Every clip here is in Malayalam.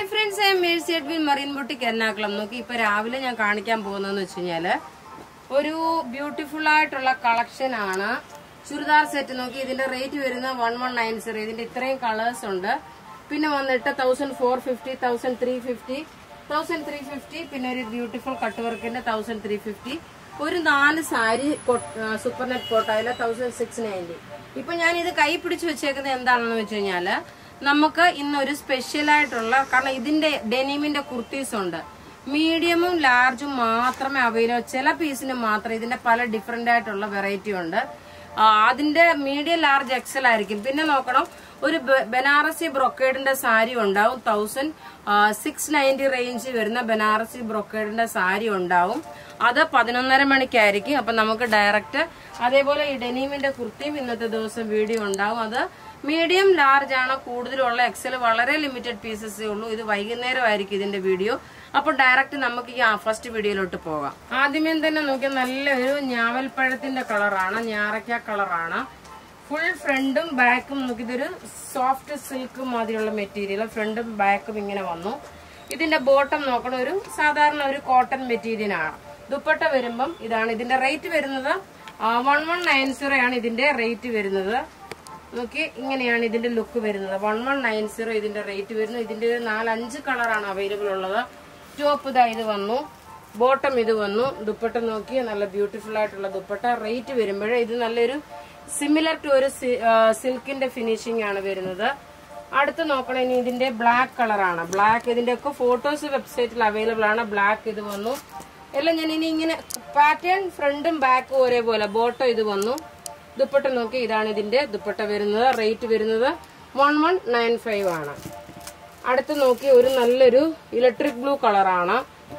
hi friends I Mercy Edwin Marian boutique Ernakulam നോക്കി ഇപ്പൊ രാവിലെ ഞാൻ കാണിക്കാൻ പോകുന്നതെന്ന് വെച്ച് കഴിഞ്ഞാല് ഒരു ബ്യൂട്ടിഫുൾ ആയിട്ടുള്ള കളക്ഷൻ ആണ് ചുരിദാർ സെറ്റ് നോക്കി ഇതിന്റെ റേറ്റ് വരുന്നത് വൺ വൺ നയൻ സീറോ ഇതിന്റെ ഇത്രയും കളേഴ്സ് ഉണ്ട് പിന്നെ വന്നിട്ട് thousand four fifty thousand three fifty thousand three fifty പിന്നെ ഒരു ബ്യൂട്ടിഫുൾ കട്ട് വർക്കിന്റെ തൗസൻഡ് ത്രീ ഫിഫ്റ്റി ഒരു നാല് സാരി സൂപ്പർ നെറ്റ് കോട്ടായില് തൗസൻഡ് സിക്സ് നയൻറ്റി ഇപ്പൊ ഞാൻ ഇത് കൈ പിടിച്ച് വെച്ചേക്കുന്നത് എന്താണെന്ന് വെച്ച് കഴിഞ്ഞാല് നമുക്ക് ഇന്നൊരു സ്പെഷ്യൽ ആയിട്ടുള്ള കാരണം ഇതിന്റെ ഡെനിമിന്റെ കുർത്തീസ് ഉണ്ട് മീഡിയമും ലാർജും മാത്രമേ അവൈലബിൾ ചില പീസിന് മാത്രം ഇതിന്റെ പല ഡിഫറെന്റ് ആയിട്ടുള്ള വെറൈറ്റി ഉണ്ട് ആ, അതിന്റെ മീഡിയം ലാർജ് എക്സൽ ആയിരിക്കും പിന്നെ നോക്കണം ഒരു ബ- ബനാറസി ബ്രൊക്കേഡിന്റെ സാരി ഉണ്ടാവും തൗസൻഡ് സിക്സ് നയൻറ്റി റേഞ്ച് വരുന്ന ബനാറസി ബ്രൊക്കേഡിന്റെ സാരി ഉണ്ടാവും അത് പതിനൊന്നര മണിക്കായിരിക്കും അപ്പൊ നമുക്ക് ഡയറക്റ്റ് അതേപോലെ ഈ ഡെനീമിന്റെ കുർത്തിയും ഇന്നത്തെ ദിവസം വീഡിയോ ഉണ്ടാവും അത് മീഡിയം ലാർജ് ആണ് കൂടുതലുള്ള എക്സൽ വളരെ ലിമിറ്റഡ് പീസസേ ഉള്ളൂ ഇത് വൈകുന്നേരമായിരിക്കും ഇതിന്റെ വീഡിയോ അപ്പൊ ഡയറക്റ്റ് നമുക്ക് ഈ ഫസ്റ്റ് വീഡിയോയിലോട്ട് പോകാം ആദ്യമേ തന്നെ നോക്കിയാൽ നല്ലൊരു ഞാവൽപ്പഴത്തിന്റെ കളറാണ് ഞാറയ്ക്ക കളറാണ് ഫുൾ ഫ്രണ്ടും ബാക്കും നോക്കി ഇതൊരു സോഫ്റ്റ് സിൽക്ക് മാതിരിയുള്ള മെറ്റീരിയൽ ഫ്രണ്ടും ബാക്കും ഇങ്ങനെ വന്നു ഇതിന്റെ ബോട്ടം നോക്കണം ഒരു സാധാരണ ഒരു കോട്ടൺ മെറ്റീരിയൽ ആണ് ദുപ്പട്ട വരുമ്പം ഇതാണ് ഇതിന്റെ റേറ്റ് വരുന്നത് വൺ വൺ നയൻ സീറോ ആണ് ഇതിന്റെ റേറ്റ് വരുന്നത് നോക്കി ഇങ്ങനെയാണ് ഇതിന്റെ ലുക്ക് വരുന്നത് വൺ വൺ നയൻ സീറോ ഇതിന്റെ റേറ്റ് വരുന്നു ഇതിന്റെ ഒരു നാലഞ്ച് കളറാണ് അവൈലബിൾ ഉള്ളത് ടോപ്പ് ഇതാ ഇത് വന്നു ബോട്ടം ഇത് വന്നു ദുപ്പട്ട നോക്കി നല്ല ബ്യൂട്ടിഫുൾ ആയിട്ടുള്ള ദുപ്പട്ട റേറ്റ് വരുമ്പോഴേ ഇത് നല്ലൊരു സിമിലർ ടു ഒരു സിൽക്കിന്റെ ഫിനിഷിംഗ് ആണ് വരുന്നത് അടുത്ത് നോക്കണം ഇനി ഇതിന്റെ ബ്ലാക്ക് കളറാണ് ബ്ലാക്ക് ഇതിന്റെ ഒക്കെ ഫോട്ടോസ് വെബ്സൈറ്റിൽ അവൈലബിൾ ആണ് ബ്ലാക്ക് ഇത് വന്നു എല്ലാം ഞാൻ ഇനി ഇങ്ങനെ പാറ്റേൺ ഫ്രണ്ടും ബാക്കും ഒരേപോലെ ബോട്ടം ഇത് വന്നു ദുപ്പട്ട നോക്കി ഇതാണ് ഇതിന്റെ ദുപ്പട്ട വരുന്നത് റേറ്റ് വരുന്നത് വൺ വൺ നയൻ ഫൈവ് ആണ് അടുത്ത് നോക്കി ഒരു നല്ലൊരു ഇലക്ട്രിക് ബ്ലൂ കളറാണ്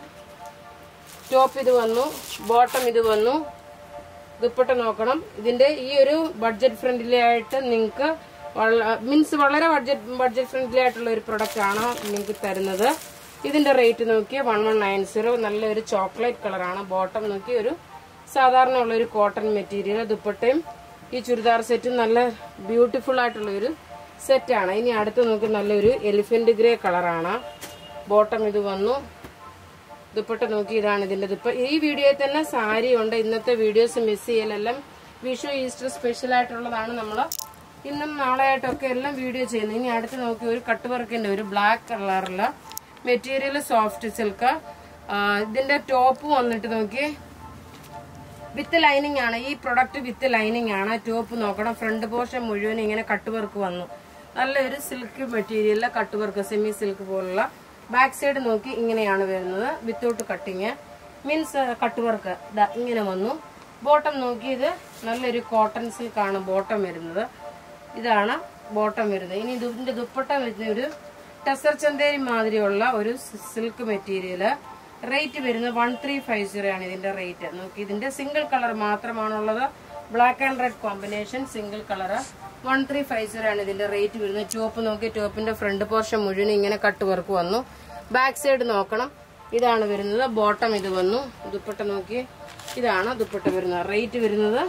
ടോപ്പ് ഇത് വന്നു ബോട്ടം ഇത് വന്നു ദുപ്പട്ട നോക്കണം ഇതിന്റെ ഈ ഒരു ബഡ്ജറ്റ് ഫ്രണ്ട്ലി ആയിട്ട് നിങ്ങൾക്ക് മീൻസ് വളരെ ബഡ്ജറ്റ് ബഡ്ജറ്റ് ഫ്രണ്ട്ലി ആയിട്ടുള്ള ഒരു പ്രൊഡക്റ്റ് ആണ് നിങ്ങൾക്ക് തരുന്നത് ഇതിന്റെ റേറ്റ് നോക്കി വൺ വൺ നയൻ സീറോ നല്ലൊരു ചോക്ലേറ്റ് കളറാണ് ബോട്ടം നോക്കി ഒരു സാധാരണ ഉള്ള ഒരു കോട്ടൺ മെറ്റീരിയൽ ദുപ്പട്ടയും ഈ ചുരിദാർ സെറ്റും നല്ല ബ്യൂട്ടിഫുൾ ആയിട്ടുള്ള ഒരു സെറ്റാണ് ഇനി അടുത്ത് നോക്കി നല്ലൊരു എലിഫന്റ് ഗ്രേ കളറാണ് ബോട്ടം ഇത് വന്നു ദുപ്പട്ട നോക്കി ഇതാണ് ഇതിന്റെ ദുപ്പ ഈ വീഡിയോയിൽ തന്നെ സാരി ഉണ്ട് ഇന്നത്തെ വീഡിയോസ് മിസ് ചെയ്യലെല്ലാം വിഷു ഈസ്റ്റർ സ്പെഷ്യൽ ആയിട്ടുള്ളതാണ് നമ്മൾ ഇന്നും നാളെ ആയിട്ടൊക്കെ എല്ലാം വീഡിയോ ചെയ്യുന്നത് ഇനി അടുത്ത് നോക്കി ഒരു കട്ട് വർക്കിന്റെ ഒരു ബ്ലാക്ക് കളറില് മെറ്റീരിയൽ സോഫ്റ്റ് സിൽക്ക് ഇതിന്റെ ടോപ്പ് വന്നിട്ട് നോക്കി വിത്ത് ലൈനിങ് ആണ് ഈ പ്രൊഡക്റ്റ് വിത്ത് ലൈനിങ് ആണ് ടോപ്പ് നോക്കണം ഫ്രണ്ട് പോർഷൻ മുഴുവൻ ഇങ്ങനെ കട്ട് വർക്ക് വന്നു നല്ലൊരു സിൽക്ക് മെറ്റീരിയലിലെ കട്ട് വർക്ക് സെമി സിൽക്ക് പോലുള്ള ബാക്ക് സൈഡ് നോക്കി ഇങ്ങനെയാണ് വരുന്നത് without cutting means cut work ഇങ്ങനെ വന്നു ബോട്ടം നോക്കി ഇത് നല്ലൊരു കോട്ടൺ സിൽക്ക് ആണ് ബോട്ടം വരുന്നത് ഇതാണ് ബോട്ടം വരുന്നത് ഇനി ഇതിന്റെ ദുപ്പട്ട വരുന്ന ഒരു ടെസർ ചന്തേരി മാതിരിയുള്ള ഒരു സിൽക്ക് മെറ്റീരിയല് റേറ്റ് വരുന്നത് വൺ ത്രീ ഫൈവ് സീറോ ആണ് ഇതിന്റെ റേറ്റ് നോക്കി ഇതിന്റെ സിംഗിൾ കളർ മാത്രമാണുള്ളത് black and red combination single colour one three five zero ആണ് ഇതിന്റെ റേറ്റ് വരുന്നത് ടോപ്പ് നോക്കി ടോപ്പിന്റെ ഫ്രണ്ട് പോർഷൻ മുഴുവൻ ഇങ്ങനെ കട്ട് വർക്ക് വന്നു ബാക്ക് സൈഡ് നോക്കണം ഇതാണ് വരുന്നത് ബോട്ടം ഇത് വന്നു ദുപ്പട്ട നോക്കി ഇതാണ് ദുപ്പട്ട വരുന്നത് റേറ്റ് വരുന്നത്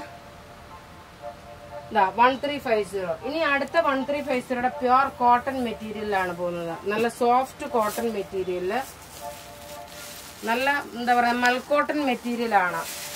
വൺ ത്രീ ഫൈവ് സീറോ ഇനി അടുത്ത വൺ ത്രീ ഫൈവ് സീറോയുടെ പ്യുവർ കോട്ടൺ മെറ്റീരിയലാണ് പോകുന്നത് നല്ല സോഫ്റ്റ് കോട്ടൺ മെറ്റീരിയല് നല്ല എന്താ പറയാ മൽക്കോട്ടൺ മെറ്റീരിയൽ ആണ്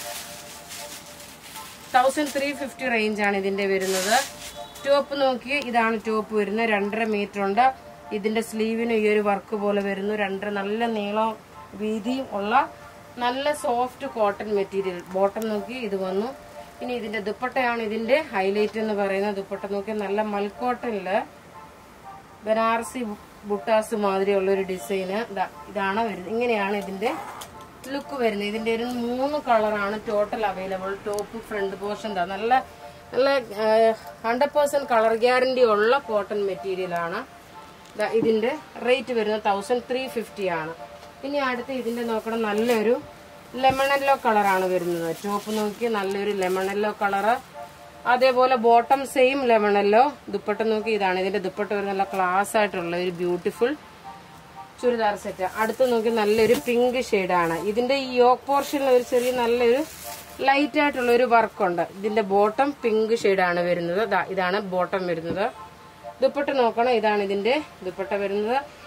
തൗസൻഡ് ത്രീ ഫിഫ്റ്റി റേഞ്ച് ആണ് ഇതിന്റെ വരുന്നത് ടോപ്പ് നോക്കി ഇതാണ് ടോപ്പ് വരുന്നത് രണ്ടര മീറ്റർ ഉണ്ട് ഇതിന്റെ സ്ലീവിന് ഈ ഒരു വർക്ക് പോലെ വരുന്നു രണ്ടര നല്ല നീളം വീതിയും ഉള്ള നല്ല സോഫ്റ്റ് കോട്ടൺ മെറ്റീരിയൽ ബോട്ടം നോക്കി ഇത് വന്നു ഇനി ഇതിന്റെ ദുപ്പട്ടയാണ് ഇതിന്റെ ഹൈലൈറ്റ് എന്ന് പറയുന്നത് ദുപ്പട്ട നോക്കി നല്ല മൽക്കോട്ടനില് ബനാറസി ബുട്ടാസ് മാതിരിയുള്ള ഒരു ഡിസൈന് ഇതാണ് വരുന്നത് ഇങ്ങനെയാണ് ഇതിന്റെ ലുക്ക് വരുന്നത് ഇതിന്റെ ഒരു മൂന്ന് കളറാണ് total available top front portion എന്താ നല്ല നല്ല ഹൺഡ്രഡ് പെർസെന്റ് കളർ ഗ്യാരണ്ടി ഉള്ള കോട്ടൺ മെറ്റീരിയൽ ആണ് ദാ ഇതിന്റെ റേറ്റ് വരുന്നത് തൗസൻഡ് ത്രീ ഫിഫ്റ്റി ആണ് ഇനി അടുത്ത് ഇതിന്റെ നോക്കണം നല്ലൊരു ലെമൺ യെല്ലോ കളറാണ് വരുന്നത് ടോപ്പ് നോക്കി നല്ലൊരു ലെമൺ യെല്ലോ കളറ് അതേപോലെ ബോട്ടം സെയിം ലെമണല്ലോ ദുപ്പട്ട നോക്കി ഇതാണ് ഇതിന്റെ ദുപ്പട്ട ഒരു നല്ല ക്ലാസ് ആയിട്ടുള്ള ഒരു ബ്യൂട്ടിഫുൾ ചുരിദാർ സെറ്റ് അടുത്ത് നോക്കി നല്ലൊരു പിങ്ക് ആണ് ഇതിന്റെ ഈ യോക്ക് പോർഷനിൽ ഒരു ചെറിയ നല്ലൊരു ലൈറ്റ് ആയിട്ടുള്ള ഒരു വർക്കുണ്ട് ഇതിന്റെ ബോട്ടം പിങ്ക് ആണ് വരുന്നത് ദാ ഇതാണ് ബോട്ടം വരുന്നത് ദുപ്പട്ട നോക്കണം ഇതാണ് ഇതിന്റെ ദുപ്പട്ട വരുന്നത്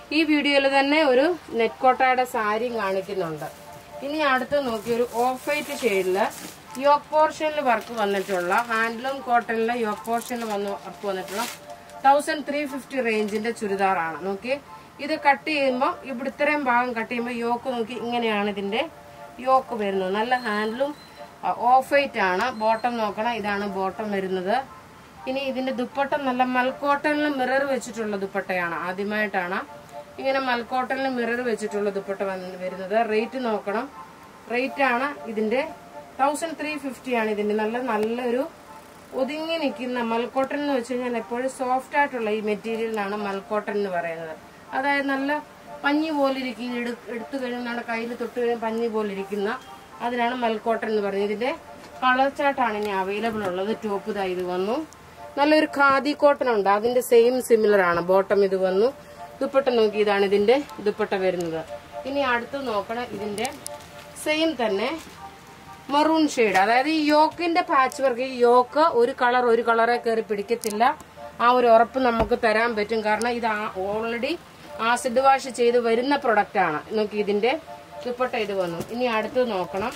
ഈ വീഡിയോയിൽ തന്നെ ഒരു നെറ്റ് കോട്ടയുടെ സാരിയും കാണിക്കുന്നുണ്ട് ഇനി അടുത്ത് നോക്കി ഒരു ഓഫ് വൈറ്റ് ഷെയ്ഡില് യോക്ക് പോർഷനിൽ വർക്ക് വന്നിട്ടുള്ള ഹാൻഡ്ലൂം കോട്ടണിലെ യോക്ക് പോർഷനിൽ വന്ന് വർക്ക് വന്നിട്ടുള്ള തൗസൻഡ് ത്രീ ഫിഫ്റ്റി റേഞ്ചിന്റെ ചുരിദാറാണ് നോക്കി ഇത് കട്ട് ചെയ്യുമ്പോൾ ഇവിടെ ഇത്രയും ഭാഗം കട്ട് ചെയ്യുമ്പോൾ യോക്ക് നോക്കി ഇങ്ങനെയാണ് ഇതിന്റെ യോക്ക് വരുന്നത് നല്ല ഹാൻഡിലും ഓഫ് വൈറ്റ് ആണ് ബോട്ടം നോക്കണം ഇതാണ് ബോട്ടം വരുന്നത് ഇനി ഇതിന്റെ ദുപ്പട്ട നല്ല മൽക്കോട്ടനിൽ മിറർ വെച്ചിട്ടുള്ള ദുപ്പട്ടയാണ് ആദ്യമായിട്ടാണ് ഇങ്ങനെ മൽക്കോട്ടനിൽ മിറർ വെച്ചിട്ടുള്ള ദുപ്പട്ട വന്ന് വരുന്നത് റേറ്റ് നോക്കണം റേറ്റ് ആണ് ഇതിന്റെ തൗസൻഡ് ത്രീ ഫിഫ്റ്റി ആണ് ഇതിന്റെ നല്ല നല്ലൊരു ഒതുങ്ങി നിൽക്കുന്ന മൽക്കോട്ടൻ എന്ന് വെച്ച് കഴിഞ്ഞാൽ എപ്പോഴും സോഫ്റ്റ് ആയിട്ടുള്ള ഈ മെറ്റീരിയലിനാണ് മൽക്കോട്ടൻ എന്ന് പറയുന്നത് അതായത് നല്ല പഞ്ഞി പോലിരിക്കുന്ന എടു- എടുത്തു കഴിഞ്ഞാൽ നമ്മുടെ കയ്യിൽ തൊട്ട് കഴിഞ്ഞാൽ പഞ്ഞി പോലിരിക്കുന്ന അതിനാണ് മൽക്കോട്ടൻ എന്ന് പറയുന്നത് ഇതിന്റെ കളർ ചാർട്ടാണ് ഇനി അവൈലബിൾ ഉള്ളത് ടോപ്പ് ഇതാ ഇത് വന്നു നല്ലൊരു ഖാദി കോട്ടൺ ഉണ്ട് അതിന്റെ സെയിം സിമിലർ ആണ് ബോട്ടം ഇത് വന്നു ദുപ്പട്ട നോക്കി ഇതാണ് ഇതിന്റെ ദുപ്പട്ട വരുന്നത് ഇനി അടുത്ത് നോക്കണം ഇതിന്റെ സെയിം തന്നെ മറൂൺ ഷെയ്ഡ് അതായത് ഈ യോക്കിന്റെ പാച്ച് വർക്ക് ഈ യോക്ക് ഒരു കളർ ഒരു കളറെ കയറി പിടിക്കത്തില്ല ആ ഒരു ഉറപ്പ് നമുക്ക് തരാൻ പറ്റും കാരണം ഇത് ഓൾറെഡി ആസിഡ് വാഷ് ചെയ്ത് വരുന്ന പ്രൊഡക്റ്റ് ആണ് നോക്കി ഇതിന്റെ ദുപ്പട്ട ഇത് വന്നു ഇനി അടുത്ത് നോക്കണം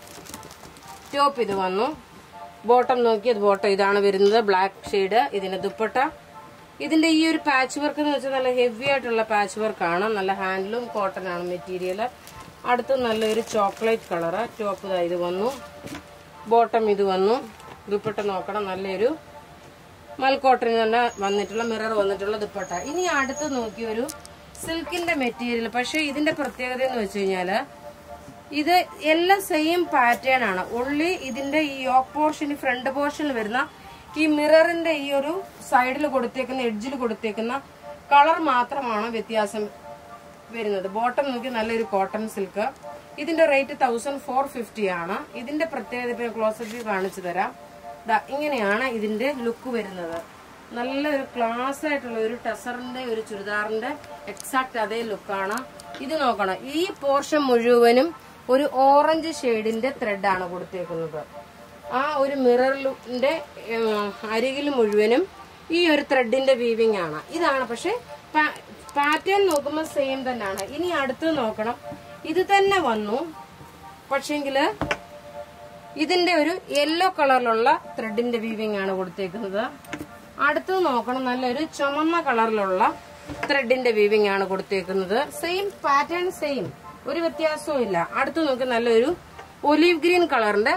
ടോപ്പ് ഇത് വന്നു ബോട്ടം നോക്കി അത് ബോട്ടം ഇതാണ് വരുന്നത് ബ്ലാക്ക് ഷെയ്ഡ് ഇതിന്റെ ദുപ്പട്ട ഇതിന്റെ ഈ ഒരു പാച്ച് വർക്ക് എന്ന് വെച്ചാൽ നല്ല ഹെവി ആയിട്ടുള്ള പാച്ച് വർക്ക് ആണ് നല്ല ഹാൻഡ്ലൂം കോട്ടൺ ആണ് മെറ്റീരിയൽ അടുത്ത് നല്ലൊരു ചോക്ലേറ്റ് കളറ് ടോപ്പ് ഇതാ ഇത് വന്നു ബോട്ടം ഇത് വന്നു ദുപ്പട്ട നോക്കണം നല്ലൊരു മൽക്കോട്ടന് തന്നെ വന്നിട്ടുള്ള മിറർ വന്നിട്ടുള്ള ദുപ്പട്ട ഇനി അടുത്ത് നോക്കി ഒരു സിൽക്കിന്റെ മെറ്റീരിയൽ പക്ഷെ ഇതിന്റെ പ്രത്യേകത എന്ന് വെച്ച് കഴിഞ്ഞാല് ഇത് എല്ലാം സെയിം പാറ്റേൺ ആണ് ഉള്ളി ഇതിന്റെ ഈ യോക്ക് പോർഷൻ ഫ്രണ്ട് പോർഷനിൽ വരുന്ന ഈ മിററിന്റെ ഈ ഒരു സൈഡിൽ കൊടുത്തേക്കുന്ന എഡ്ജിൽ കൊടുത്തേക്കുന്ന കളർ മാത്രമാണ് വ്യത്യാസം വരുന്നത് ബോട്ടം നോക്കി നല്ലൊരു കോട്ടൺ സിൽക്ക് ഇതിന്റെ റേറ്റ് തൗസൻഡ് ഫോർ ഫിഫ്റ്റി ആണ് ഇതിന്റെ പ്രത്യേകത ഇപ്പൊ ക്ലോസപ്പ് വ്യൂ കാണിച്ചു തരാം ദാ ഇങ്ങനെയാണ് ഇതിന്റെ ലുക്ക് വരുന്നത് നല്ലൊരു ക്ലാസ് ആയിട്ടുള്ള ഒരു ടെസറിന്റെ ഒരു ചുരിദാറിന്റെ എക്സാക്ട് അതേ ലുക്കാണ് ഇത് നോക്കണം ഈ പോർഷൻ മുഴുവനും ഒരു ഓറഞ്ച് ഷെയ്ഡിന്റെ ത്രെഡാണ് കൊടുത്തേക്കുന്നത് ആ ഒരു മിററിന്റെ അരികിൽ മുഴുവനും ഈ ഒരു ത്രെഡിന്റെ വീവിംഗ് ആണ് ഇതാണ് പക്ഷെ പാറ്റേൺ നോക്കുമ്പോൾ സെയിം തന്നെയാണ് ഇനി അടുത്ത് നോക്കണം ഇത് തന്നെ വന്നു പക്ഷെങ്കില് ഇതിന്റെ ഒരു യെല്ലോ കളറിലുള്ള ത്രെഡിന്റെ വീവിംഗ് ആണ് കൊടുത്തേക്കുന്നത് അടുത്ത് നോക്കണം നല്ലൊരു ചുമന്ന കളറിലുള്ള ത്രെഡിന്റെ വീവിംഗ് ആണ് കൊടുത്തേക്കുന്നത് സെയിം പാറ്റേൺ സെയിം ഒരു വ്യത്യാസവും ഇല്ല അടുത്ത് നോക്കി നല്ലൊരു ഒലീവ് ഗ്രീൻ കളറിന്റെ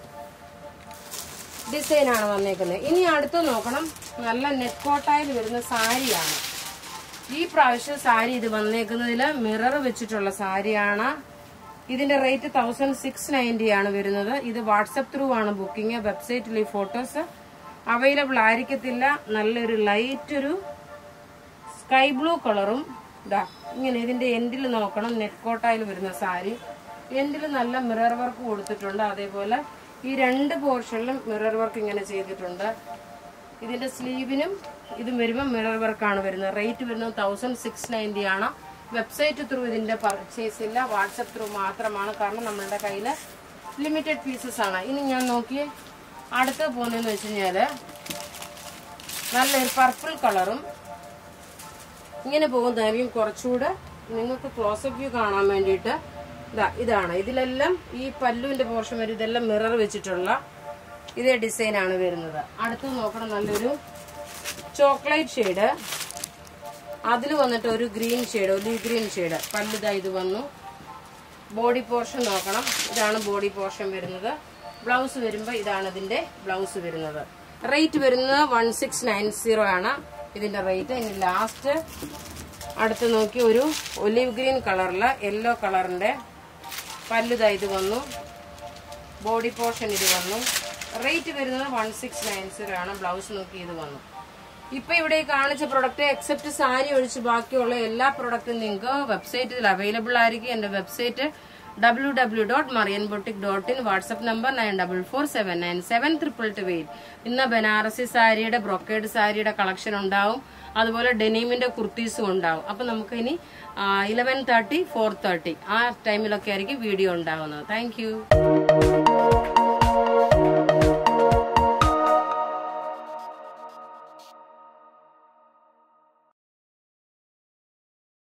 ഡിസൈൻ ആണ് വന്നേക്കുന്നത് ഇനി അടുത്ത് നോക്കണം നല്ല നെറ്റ് കോട്ടായിൽ വരുന്ന സാരിയാണ് ഈ പ്രാവശ്യം സാരി ഇത് വന്നേക്കുന്നതിൽ മിറർ വെച്ചിട്ടുള്ള സാരിയാണ് ഇതിന്റെ റേറ്റ് തൗസൻഡ് സിക്സ് നയൻറ്റി ആണ് വരുന്നത് ഇത് വാട്സപ്പ് ത്രൂ ആണ് ബുക്കിംഗ് വെബ്സൈറ്റിൽ ഈ ഫോട്ടോസ് അവൈലബിൾ ആയിരിക്കത്തില്ല നല്ലൊരു ലൈറ്റ് ഒരു സ്കൈ ബ്ലൂ കളറും ഇതാ ഇങ്ങനെ ഇതിന്റെ എൻഡിൽ നോക്കണം നെറ്റ് കോട്ടായിൽ വരുന്ന സാരി എൻഡിൽ നല്ല മിറർ വർക്ക് കൊടുത്തിട്ടുണ്ട് അതേപോലെ ഈ രണ്ട് പോർഷനിലും മിറർ വർക്ക് ഇങ്ങനെ ചെയ്തിട്ടുണ്ട് ഇതിന്റെ സ്ലീവിനും ഇതും വരുമ്പോൾ മിറർ വർക്കാണ് വരുന്നത് റേറ്റ് വരുന്നത് തൗസൻഡ് സിക്സ് നയൻറ്റി ആണ് വെബ്സൈറ്റ് ത്രൂ ഇതിന്റെ പർച്ചേസ് ഇല്ല വാട്സപ്പ് ത്രൂ മാത്രമാണ് കാരണം നമ്മളുടെ കയ്യിൽ ലിമിറ്റഡ് പീസസ് ആണ് ഇനി ഞാൻ നോക്കി അടുത്ത് പോകുന്നതെന്ന് വെച്ച് കഴിഞ്ഞാല് നല്ലൊരു പർപ്പിൾ കളറും ഇങ്ങനെ പോകുന്നതായിരിക്കും കുറച്ചുകൂടെ നിങ്ങൾക്ക് ക്ലോസപ്പ് വ്യൂ കാണാൻ വേണ്ടിയിട്ട് ഇതാ ഇതാണ് ഇതിലെല്ലാം ഈ പല്ലുവിന്റെ പോർഷൻ വരും ഇതെല്ലാം മിറർ വെച്ചിട്ടുള്ള ഇതേ ഡിസൈൻ ആണ് വരുന്നത് അടുത്ത് നോക്കണം നല്ലൊരു ചോക്ലേറ്റ് ഷെയ്ഡ് അതിൽ വന്നിട്ട് ഒരു green shade olive green shade പല്ലുതാ ഇത് വന്നു ബോഡി പോർഷൻ നോക്കണം ഇതാണ് ബോഡി പോർഷൻ വരുന്നത് ബ്ലൗസ് വരുമ്പോൾ ഇതാണ് ഇതിന്റെ ബ്ലൗസ് വരുന്നത് റേറ്റ് വരുന്നത് വൺ സിക്സ് നയൻ സീറോ ആണ് ഇതിന്റെ റേറ്റ് ഇനി ലാസ്റ്റ് അടുത്ത് നോക്കി ഒരു ഒലിവ് ഗ്രീൻ കളറില് യെല്ലോ കളറിന്റെ പല്ലുതാ ഇത് വന്നു ബോഡി പോർഷൻ ഇത് വന്നു റേറ്റ് വരുന്നത് വൺ സിക്സ് നയൻ സീറോ ആണ് ബ്ലൗസ് നോക്കി ഇത് വന്നു ഇപ്പൊ ഇവിടെ ഈ കാണിച്ച പ്രൊഡക്റ്റ് എക്സെപ്റ്റ് സാരി ഒഴിച്ച് ബാക്കിയുള്ള എല്ലാ പ്രൊഡക്റ്റും നിങ്ങൾക്ക് വെബ്സൈറ്റിൽ അവൈലബിൾ ആയിരിക്കും എന്റെ website W W dot Marian boutique dot in WhatsApp number nine double four seven nine seven triple two eight ഇന്ന് ബനാറസി സാരിയുടെ ബ്രൊക്കേഡ് സാരിയുടെ കളക്ഷൻ ഉണ്ടാവും അതുപോലെ ഡെനീമിന്റെ കുർത്തീസും ഉണ്ടാവും അപ്പൊ നമുക്ക് ഇനി ഇലവൻ തേർട്ടി ഫോർ തേർട്ടി ആ ടൈമിലൊക്കെ ആയിരിക്കും വീഡിയോ ഉണ്ടാവുന്നത് താങ്ക്